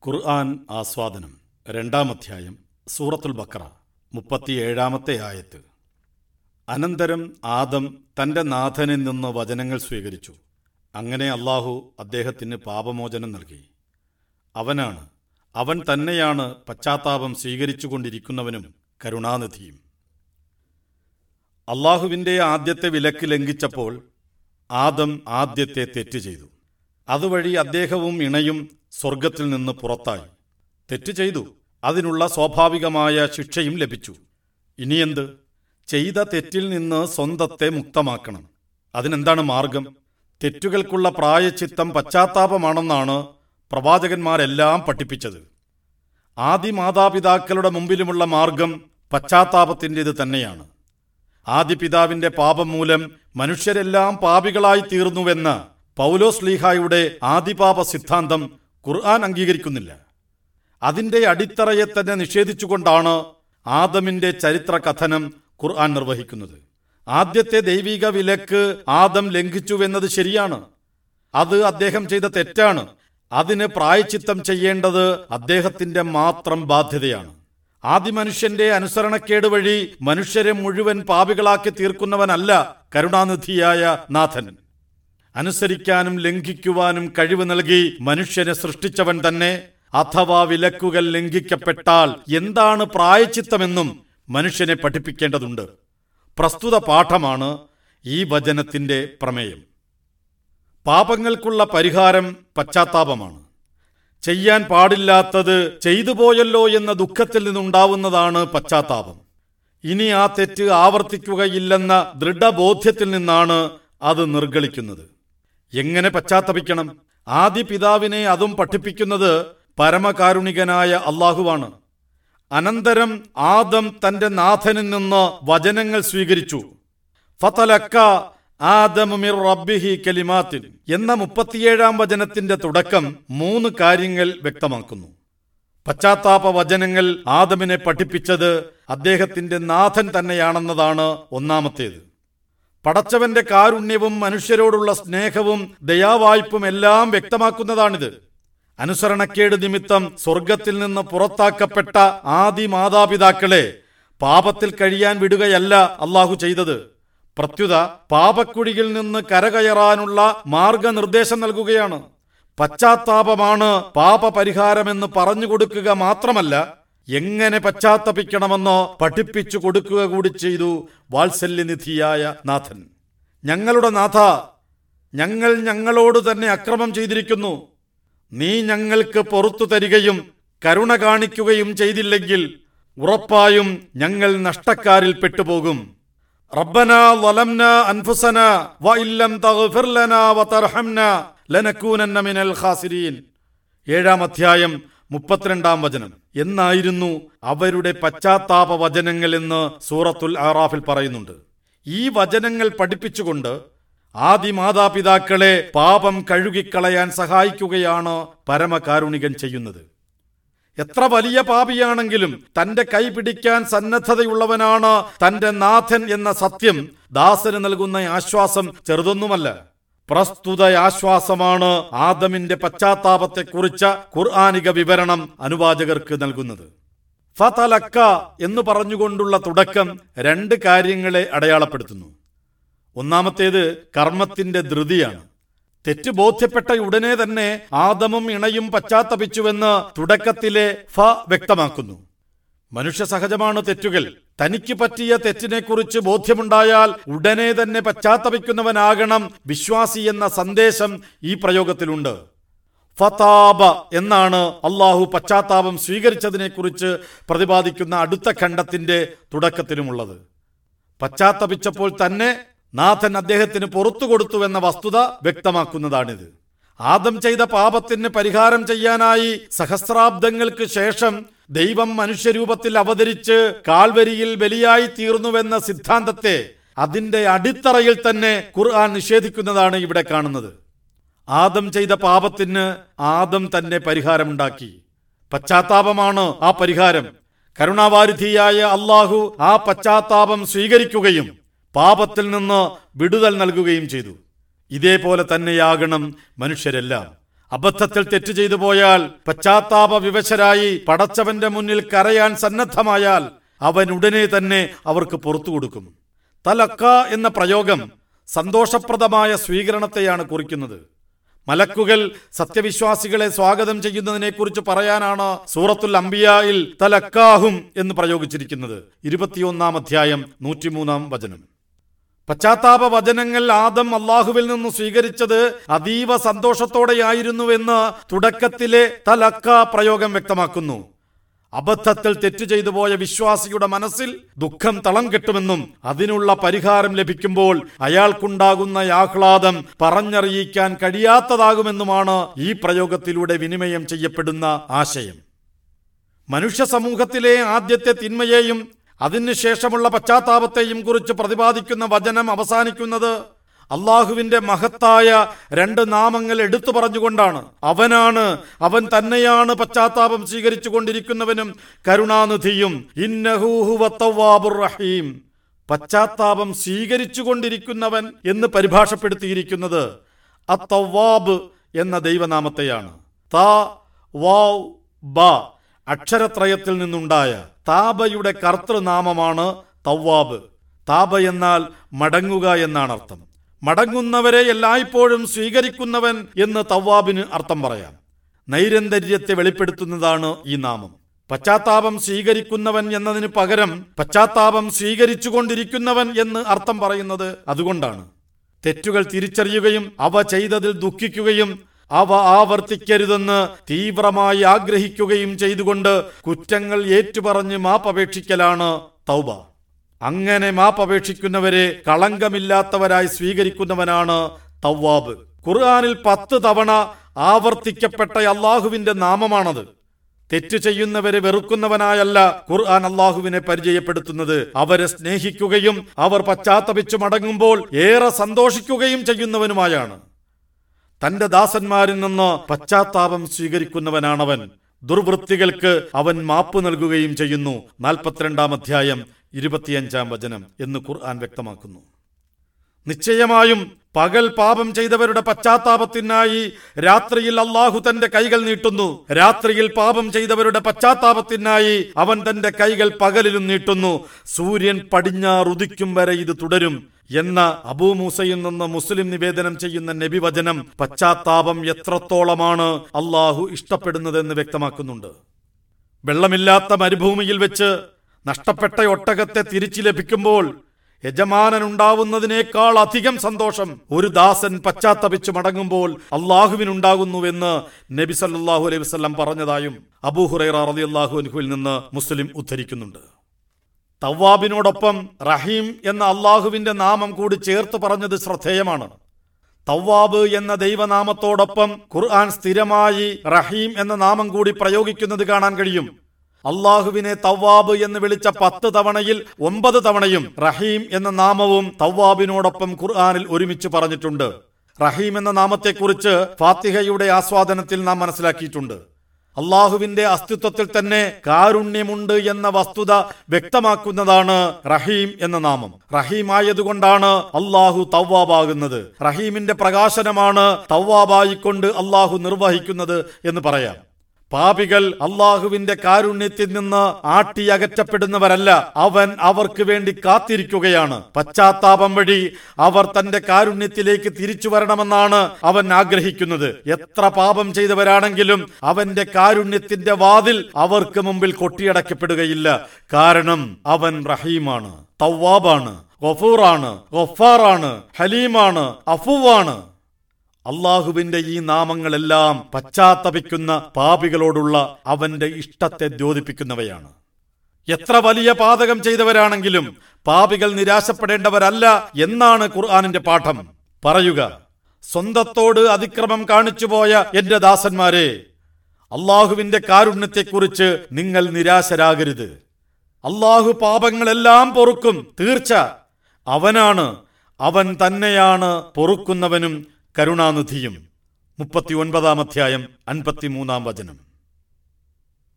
ഖുർആൻ ആസ്വാദനം രണ്ടാം അധ്യായം സൂറത്തുൽ ബക്കറ മുപ്പത്തിയേഴാമത്തെ ആയത്ത് അനന്തരം ആദം തന്റെ നാഥനിൽ നിന്ന് വചനങ്ങൾ സ്വീകരിച്ചു അങ്ങനെ അള്ളാഹു അദ്ദേഹത്തിന് പാപമോചനം നൽകി അവനാണ് അവൻ തന്നെയാണ് പശ്ചാത്താപം സ്വീകരിച്ചുകൊണ്ടിരിക്കുന്നവനും കരുണാനിധിയും അള്ളാഹുവിൻ്റെ ആദ്യത്തെ വിലക്ക് ലംഘിച്ചപ്പോൾ ആദം ആദ്യത്തെ തെറ്റ് ചെയ്തു അതുവഴി അദ്ദേഹവും ഇണയും സ്വർഗത്തിൽ നിന്ന് പുറത്തായി തെറ്റ് ചെയ്തു അതിനുള്ള സ്വാഭാവികമായ ശിക്ഷയും ലഭിച്ചു ഇനിയെന്ത് ചെയ്ത തെറ്റിൽ നിന്ന് സ്വന്തത്തെ മുക്തമാക്കണം അതിനെന്താണ് മാർഗം തെറ്റുകൾക്കുള്ള പ്രായച്ചിത്തം പശ്ചാത്താപമാണെന്നാണ് പ്രവാചകന്മാരെല്ലാം പഠിപ്പിച്ചത് ആദി മാതാപിതാക്കളുടെ മുമ്പിലുമുള്ള മാർഗം പശ്ചാത്താപത്തിൻ്റെത് തന്നെയാണ് ആദി പിതാവിന്റെ പാപം മൂലം മനുഷ്യരെല്ലാം പാപികളായി തീർന്നുവെന്ന് പൗലോസ് ലീഹായുടെ ആദിപാപ സിദ്ധാന്തം ഖുർആൻ അംഗീകരിക്കുന്നില്ല അതിന്റെ അടിത്തറയെ തന്നെ നിഷേധിച്ചുകൊണ്ടാണ് ആദമിന്റെ ചരിത്ര കഥനം ഖുർആൻ നിർവഹിക്കുന്നത് ആദ്യത്തെ ദൈവിക വിലക്ക് ആദം ലംഘിച്ചുവെന്നത് ശരിയാണ് അത് അദ്ദേഹം ചെയ്ത തെറ്റാണ് അതിന് പ്രായച്ചിത്തം ചെയ്യേണ്ടത് അദ്ദേഹത്തിന്റെ മാത്രം ബാധ്യതയാണ് ആദിമനുഷ്യന്റെ അനുസരണക്കേട് വഴി മനുഷ്യരെ മുഴുവൻ പാപികളാക്കി തീർക്കുന്നവനല്ല കരുണാനിധിയായ നാഥൻ അനുസരിക്കാനും ലംഘിക്കുവാനും കഴിവ് നൽകി മനുഷ്യനെ സൃഷ്ടിച്ചവൻ തന്നെ അഥവാ വിലക്കുകൾ ലംഘിക്കപ്പെട്ടാൽ എന്താണ് പ്രായച്ചിത്തമെന്നും മനുഷ്യനെ പഠിപ്പിക്കേണ്ടതുണ്ട് പ്രസ്തുത പാഠമാണ് ഈ വചനത്തിന്റെ പ്രമേയം പാപങ്ങൾക്കുള്ള പരിഹാരം പശ്ചാത്താപമാണ് ചെയ്യാൻ പാടില്ലാത്തത് ചെയ്തു പോയല്ലോ എന്ന ദുഃഖത്തിൽ നിന്നുണ്ടാവുന്നതാണ് പശ്ചാത്താപം ഇനി ആ തെറ്റ് ആവർത്തിക്കുകയില്ലെന്ന ദൃഢബോധ്യത്തിൽ നിന്നാണ് അത് നിർഗളിക്കുന്നത് എങ്ങനെ പശ്ചാത്തപിക്കണം ആദ്യ പിതാവിനെ അതും പഠിപ്പിക്കുന്നത് പരമകാരുണികനായ അള്ളാഹുവാണ് അനന്തരം ആദം തന്റെ നാഥനിൽ നിന്ന് വചനങ്ങൾ സ്വീകരിച്ചു ഫതലക്ക ആദമുമിർ റബ്ബിഹി കലിമാത്തിൻ എന്ന മുപ്പത്തിയേഴാം വചനത്തിന്റെ തുടക്കം മൂന്ന് കാര്യങ്ങൾ വ്യക്തമാക്കുന്നു പശ്ചാത്താപ വചനങ്ങൾ ആദമിനെ പഠിപ്പിച്ചത് അദ്ദേഹത്തിന്റെ നാഥൻ തന്നെയാണെന്നതാണ് ഒന്നാമത്തേത് പടച്ചവന്റെ കാരുണ്യവും മനുഷ്യരോടുള്ള സ്നേഹവും ദയാവായ്പും എല്ലാം വ്യക്തമാക്കുന്നതാണിത് അനുസരണക്കേട് നിമിത്തം സ്വർഗത്തിൽ നിന്ന് പുറത്താക്കപ്പെട്ട ആദി മാതാപിതാക്കളെ പാപത്തിൽ കഴിയാൻ വിടുകയല്ല അള്ളാഹു ചെയ്തത് പ്രത്യുത പാപക്കുഴിയിൽ നിന്ന് കരകയറാനുള്ള മാർഗനിർദ്ദേശം നൽകുകയാണ് പശ്ചാത്താപമാണ് പാപപരിഹാരമെന്ന് പറഞ്ഞു കൊടുക്കുക മാത്രമല്ല എങ്ങനെ പശ്ചാത്തപിക്കണമെന്നോ പഠിപ്പിച്ചു കൊടുക്കുക കൂടി ചെയ്തു വാത്സല്യനിധിയായ നാഥൻ ഞങ്ങളുടെ നാഥ ഞങ്ങൾ ഞങ്ങളോട് തന്നെ അക്രമം ചെയ്തിരിക്കുന്നു നീ ഞങ്ങൾക്ക് പുറത്തു തരികയും കരുണ കാണിക്കുകയും ചെയ്തില്ലെങ്കിൽ ഉറപ്പായും ഞങ്ങൾ നഷ്ടക്കാരിൽ പെട്ടുപോകും റബ്ബന വലംന അൻഫുസന വ ഇല്ലം തഗ്ഫിർ ലനാ വതർഹംന ലനകൂനന്ന മിനൽ ഖാസിരീൻ ഏഴാം അധ്യായം മുപ്പത്തിരണ്ടാം വചനം എന്നായിരുന്നു അവരുടെ പശ്ചാത്താപ വചനങ്ങൾ എന്ന് സൂറത്തുൽ ആറാഫിൽ പറയുന്നുണ്ട് ഈ വചനങ്ങൾ പഠിപ്പിച്ചുകൊണ്ട് ആദി മാതാപിതാക്കളെ പാപം കഴുകിക്കളയാൻ സഹായിക്കുകയാണ് പരമകാരുണികൻ ചെയ്യുന്നത് എത്ര വലിയ പാപിയാണെങ്കിലും തന്റെ കൈ പിടിക്കാൻ സന്നദ്ധതയുള്ളവനാണ് തന്റെ നാഥൻ എന്ന സത്യം ദാസന് നൽകുന്ന ആശ്വാസം ചെറുതൊന്നുമല്ല പ്രസ്തുത ആശ്വാസമാണ് ആദമിന്റെ പശ്ചാത്താപത്തെക്കുറിച്ച ഖുർആാനിക വിവരണം അനുവാചകർക്ക് നൽകുന്നത് ഫതലക്ക എന്ന് പറഞ്ഞുകൊണ്ടുള്ള തുടക്കം രണ്ട് കാര്യങ്ങളെ അടയാളപ്പെടുത്തുന്നു ഒന്നാമത്തേത് കർമ്മത്തിന്റെ ധൃതിയാണ് തെറ്റ് ബോധ്യപ്പെട്ട ഉടനെ തന്നെ ആദമും ഇണയും പശ്ചാത്തപിച്ചുവെന്ന് തുടക്കത്തിലെ ഫ വ്യക്തമാക്കുന്നു മനുഷ്യ സഹജമാണ് തെറ്റുകൾ തനിക്ക് പറ്റിയ തെറ്റിനെക്കുറിച്ച് ബോധ്യമുണ്ടായാൽ ഉടനെ തന്നെ പശ്ചാത്തപിക്കുന്നവനാകണം വിശ്വാസി എന്ന സന്ദേശം ഈ പ്രയോഗത്തിലുണ്ട് ഫതാബ എന്നാണ് അള്ളാഹു പശ്ചാത്താപം സ്വീകരിച്ചതിനെക്കുറിച്ച് പ്രതിപാദിക്കുന്ന അടുത്ത ഖണ്ഡത്തിന്റെ തുടക്കത്തിലുമുള്ളത് പശ്ചാത്തപിച്ചപ്പോൾ തന്നെ നാഥൻ അദ്ദേഹത്തിന് പുറത്തു കൊടുത്തുവെന്ന വസ്തുത വ്യക്തമാക്കുന്നതാണിത് ആദം ചെയ്ത പാപത്തിന് പരിഹാരം ചെയ്യാനായി സഹസ്രാബ്ദങ്ങൾക്ക് ശേഷം ദൈവം മനുഷ്യരൂപത്തിൽ അവതരിച്ച് കാൽവരിയിൽ ബലിയായി തീർന്നുവെന്ന സിദ്ധാന്തത്തെ അതിന്റെ അടിത്തറയിൽ തന്നെ ഖുർആൻ നിഷേധിക്കുന്നതാണ് ഇവിടെ കാണുന്നത് ആദം ചെയ്ത പാപത്തിന് ആദം തന്നെ പരിഹാരമുണ്ടാക്കി പശ്ചാത്താപമാണ് ആ പരിഹാരം കരുണാവാരിധിയായ അള്ളാഹു ആ പശ്ചാത്താപം സ്വീകരിക്കുകയും പാപത്തിൽ നിന്ന് വിടുതൽ നൽകുകയും ചെയ്തു ഇതേപോലെ തന്നെയാകണം മനുഷ്യരെല്ലാം അബദ്ധത്തിൽ തെറ്റ് ചെയ്തു പോയാൽ പശ്ചാത്താപ വിവശരായി പടച്ചവന്റെ മുന്നിൽ കരയാൻ സന്നദ്ധമായാൽ അവൻ ഉടനെ തന്നെ അവർക്ക് പുറത്തു കൊടുക്കും തലക്ക എന്ന പ്രയോഗം സന്തോഷപ്രദമായ സ്വീകരണത്തെയാണ് കുറിക്കുന്നത് മലക്കുകൾ സത്യവിശ്വാസികളെ സ്വാഗതം ചെയ്യുന്നതിനെക്കുറിച്ച് പറയാനാണ് സൂറത്തുൽ അംബിയായിൽ തലക്കാഹും എന്ന് പ്രയോഗിച്ചിരിക്കുന്നത് ഇരുപത്തിയൊന്നാം അധ്യായം നൂറ്റിമൂന്നാം വചനം പശ്ചാത്താപ വചനങ്ങൾ ആദം അള്ളാഹുവിൽ നിന്ന് സ്വീകരിച്ചത് അതീവ സന്തോഷത്തോടെയായിരുന്നുവെന്ന് തുടക്കത്തിലെ തലക്ക പ്രയോഗം വ്യക്തമാക്കുന്നു അബദ്ധത്തിൽ തെറ്റു ചെയ്തു പോയ വിശ്വാസിയുടെ മനസ്സിൽ ദുഃഖം തളം കെട്ടുമെന്നും അതിനുള്ള പരിഹാരം ലഭിക്കുമ്പോൾ അയാൾക്കുണ്ടാകുന്ന ആഹ്ലാദം പറഞ്ഞറിയിക്കാൻ കഴിയാത്തതാകുമെന്നുമാണ് ഈ പ്രയോഗത്തിലൂടെ വിനിമയം ചെയ്യപ്പെടുന്ന ആശയം മനുഷ്യ സമൂഹത്തിലെ ആദ്യത്തെ തിന്മയെയും അതിനുശേഷമുള്ള പശ്ചാത്താപത്തെയും കുറിച്ച് പ്രതിപാദിക്കുന്ന വചനം അവസാനിക്കുന്നത് അള്ളാഹുവിന്റെ മഹത്തായ രണ്ട് നാമങ്ങൾ എടുത്തു പറഞ്ഞുകൊണ്ടാണ് അവനാണ് അവൻ തന്നെയാണ് പശ്ചാത്താപം സ്വീകരിച്ചു കൊണ്ടിരിക്കുന്നവനും കരുണാനിധിയും ഇന്നഹൂഹുവത്തവാബുർ റഹീം പശ്ചാത്താപം സ്വീകരിച്ചു കൊണ്ടിരിക്കുന്നവൻ എന്ന് പരിഭാഷപ്പെടുത്തിയിരിക്കുന്നത് അത്തവാബ് എന്ന ദൈവനാമത്തെയാണ് താ വാവ് ബ അക്ഷരത്രയത്തിൽ നിന്നുണ്ടായ താബയുടെ കർത്തൃനാമമാണ് തവ്വാബ് താബ എന്നാൽ മടങ്ങുക എന്നാണ് അർത്ഥം മടങ്ങുന്നവരെ എല്ലായ്പ്പോഴും സ്വീകരിക്കുന്നവൻ എന്ന് തവ്വാബിന് അർത്ഥം പറയാം നൈരന്തര്യത്തെ വെളിപ്പെടുത്തുന്നതാണ് ഈ നാമം പശ്ചാത്താപം സ്വീകരിക്കുന്നവൻ എന്നതിന് പകരം പശ്ചാത്താപം സ്വീകരിച്ചുകൊണ്ടിരിക്കുന്നവൻ എന്ന് അർത്ഥം പറയുന്നത് അതുകൊണ്ടാണ് തെറ്റുകൾ തിരിച്ചറിയുകയും അവ ചെയ്തതിൽ ദുഃഖിക്കുകയും അവ ആവർത്തിക്കരുതെന്ന് തീവ്രമായി ആഗ്രഹിക്കുകയും ചെയ്തുകൊണ്ട് കുറ്റങ്ങൾ ഏറ്റുപറഞ്ഞ് മാപ്പപേക്ഷിക്കലാണ് തൗബ അങ്ങനെ മാപ്പപേക്ഷിക്കുന്നവരെ കളങ്കമില്ലാത്തവരായി സ്വീകരിക്കുന്നവനാണ് തവ്വാബ് ഖുർആാനിൽ പത്ത് തവണ ആവർത്തിക്കപ്പെട്ട അള്ളാഹുവിന്റെ നാമമാണത് തെറ്റ് ചെയ്യുന്നവരെ വെറുക്കുന്നവനായല്ല ഖുർആൻ അള്ളാഹുവിനെ പരിചയപ്പെടുത്തുന്നത് അവരെ സ്നേഹിക്കുകയും അവർ പശ്ചാത്തപിച്ചു മടങ്ങുമ്പോൾ ഏറെ സന്തോഷിക്കുകയും ചെയ്യുന്നവനുമായാണ് തന്റെ ദാസന്മാരിൽ നിന്ന് പശ്ചാത്താപം സ്വീകരിക്കുന്നവനാണവൻ ദുർവൃത്തികൾക്ക് അവൻ മാപ്പ് നൽകുകയും ചെയ്യുന്നു നാൽപ്പത്തിരണ്ടാം അധ്യായം ഇരുപത്തിയഞ്ചാം വചനം എന്ന് ഖുർആൻ വ്യക്തമാക്കുന്നു നിശ്ചയമായും പകൽ പാപം ചെയ്തവരുടെ പശ്ചാത്താപത്തിനായി രാത്രിയിൽ അള്ളാഹു തന്റെ കൈകൾ നീട്ടുന്നു രാത്രിയിൽ പാപം ചെയ്തവരുടെ പശ്ചാത്താപത്തിനായി അവൻ തന്റെ കൈകൾ പകലിലും നീട്ടുന്നു സൂര്യൻ പടിഞ്ഞാറുദിക്കും വരെ ഇത് തുടരും എന്ന അബൂമൂസയിൽ നിന്ന് മുസ്ലിം നിവേദനം ചെയ്യുന്ന നബിവചനം പശ്ചാത്താപം എത്രത്തോളമാണ് അള്ളാഹു ഇഷ്ടപ്പെടുന്നതെന്ന് വ്യക്തമാക്കുന്നുണ്ട് വെള്ളമില്ലാത്ത മരുഭൂമിയിൽ വെച്ച് നഷ്ടപ്പെട്ട ഒട്ടകത്തെ തിരിച്ചു ലഭിക്കുമ്പോൾ യജമാനനുണ്ടാവുന്നതിനേക്കാൾ അധികം സന്തോഷം ഒരു ദാസൻ പശ്ചാത്തപിച്ചു മടങ്ങുമ്പോൾ അള്ളാഹുവിനുണ്ടാകുന്നുവെന്ന് നബി സല്ലല്ലാഹു അലൈഹി വസല്ലം പറഞ്ഞതായും അബൂഹുറൈറ റളിയല്ലാഹു അൻഹുവിൽ നിന്ന് മുസ്ലിം ഉദ്ധരിക്കുന്നുണ്ട് തവ്വാബിനോടൊപ്പം റഹീം എന്ന അള്ളാഹുവിന്റെ നാമം കൂടി ചേർത്ത് പറഞ്ഞത് ശ്രദ്ധേയമാണ് തവ്വാബ് എന്ന ദൈവനാമത്തോടൊപ്പം ഖുർആൻ സ്ഥിരമായി റഹീം എന്ന നാമം കൂടി പ്രയോഗിക്കുന്നത് കാണാൻ കഴിയും അള്ളാഹുവിനെ തവ്വാബ് എന്ന് വിളിച്ച പത്ത് തവണയിൽ ഒമ്പത് തവണയും റഹീം എന്ന നാമവും തവ്വാബിനോടൊപ്പം ഖുർആനിൽ ഒരുമിച്ച് പറഞ്ഞിട്ടുണ്ട് റഹീം എന്ന നാമത്തെക്കുറിച്ച് ഫാത്തിഹയുടെ ആസ്വാദനത്തിൽ നാം മനസ്സിലാക്കിയിട്ടുണ്ട് അള്ളാഹുവിന്റെ അസ്തിത്വത്തിൽ തന്നെ കാരുണ്യമുണ്ട് എന്ന വസ്തുത വ്യക്തമാക്കുന്നതാണ് റഹീം എന്ന നാമം റഹീം ആയതുകൊണ്ടാണ് അള്ളാഹു തവ്വാബാകുന്നത് റഹീമിന്റെ പ്രകാശനമാണ് തവ്വാബായിക്കൊണ്ട് അള്ളാഹു നിർവഹിക്കുന്നത് എന്ന് പറയാം പാപികൾ അള്ളാഹുവിന്റെ കാരുണ്യത്തിൽ നിന്ന് ആട്ടിയകറ്റപ്പെടുന്നവരല്ല അവൻ അവർക്ക് വേണ്ടി കാത്തിരിക്കുകയാണ് പശ്ചാത്താപം വഴി അവർ തന്റെ കാരുണ്യത്തിലേക്ക് തിരിച്ചു വരണമെന്നാണ് അവൻ ആഗ്രഹിക്കുന്നത് എത്ര പാപം ചെയ്തവരാണെങ്കിലും അവന്റെ കാരുണ്യത്തിന്റെ വാതിൽ അവർക്ക് മുമ്പിൽ കൊട്ടിയടക്കപ്പെടുകയില്ല കാരണം അവൻ റഹീമാണ് തവ്വാബാണ് ഗഫൂറാണ് ഗഫാറാണ് ഹലീമാണ് അഫുവാണ് അള്ളാഹുവിന്റെ ഈ നാമങ്ങളെല്ലാം പശ്ചാത്തപിക്കുന്ന പാപികളോടുള്ള അവന്റെ ഇഷ്ടത്തെ ദ്യോതിപ്പിക്കുന്നവയാണ് എത്ര വലിയ പാതകം ചെയ്തവരാണെങ്കിലും പാപികൾ നിരാശപ്പെടേണ്ടവരല്ല എന്നാണ് ഖുർആാനിന്റെ പാഠം പറയുക സ്വന്തത്തോട് അതിക്രമം കാണിച്ചുപോയ എന്റെ ദാസന്മാരെ അള്ളാഹുവിന്റെ കാരുണ്യത്തെക്കുറിച്ച് നിങ്ങൾ നിരാശരാകരുത് അള്ളാഹു പാപങ്ങളെല്ലാം പൊറുക്കും തീർച്ച അവനാണ് അവൻ തന്നെയാണ് പൊറുക്കുന്നവനും കരുണാനിധിയും മുപ്പത്തി ഒൻപതാം അധ്യായം അൻപത്തിമൂന്നാം വചനം